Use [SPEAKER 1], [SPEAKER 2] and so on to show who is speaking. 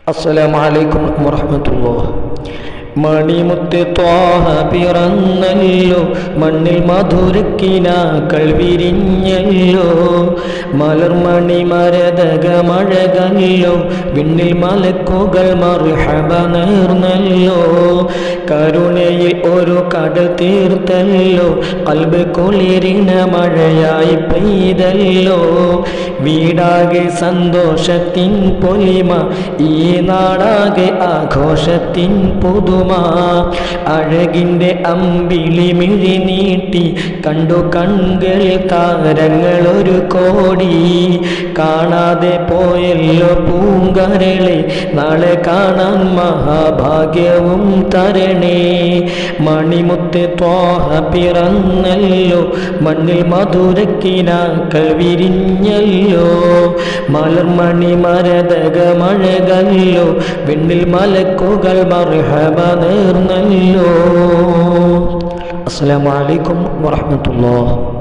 [SPEAKER 1] അസ്സലാമു അലൈക്കും വറഹ്മത്തുള്ളാഹ് മണിമുത്ത് ത്വാഹ പിറന്നല്ലോ മണ്ണിൽ മധുരക്കിനാക്കൾ വിരിഞ്ഞല്ലോ മലർമണി മരതക മഴകല്ലോ വിണ്ണിൽ മലക്കുകൾ മർഹബ നേർന്നല്ലോ കരുണയിൽ ഒരു കടൽ തീർത്തല്ലോ കൽബ് കുളിരിന മഴയായി പെയ്തല്ലോ വീടാകെ സന്തോഷത്തിൻ പൊലിമ ഈ നാടാകെ ആഘോഷത്തിൻ പുതുമ അഴകിൻ്റെ അമ്പിളി മിഴി നീട്ടി കണ്ടു കൺകളിൽ താരങ്ങൾ ഒരു കോടി കാണാതെ പോയല്ലോ പൂങ്കരളെ നാളെ കാണാൻ മഹാഭാഗ്യവും തരണേ മണിമുത്ത് ത്വാഹ പിറന്നല്ലോ മണ്ണിൽ മധുരക്കിനാക്കൾ വിരിഞ്ഞല്ലോ മലർമണി മരതക മഴകല്ലോ വെണ്ണിൽ മലക്കുകൾ മർഹബ നേർന്നല്ലോ അസ്സലാമു അലൈക്കും വറഹ്മത്തുള്ളാഹ്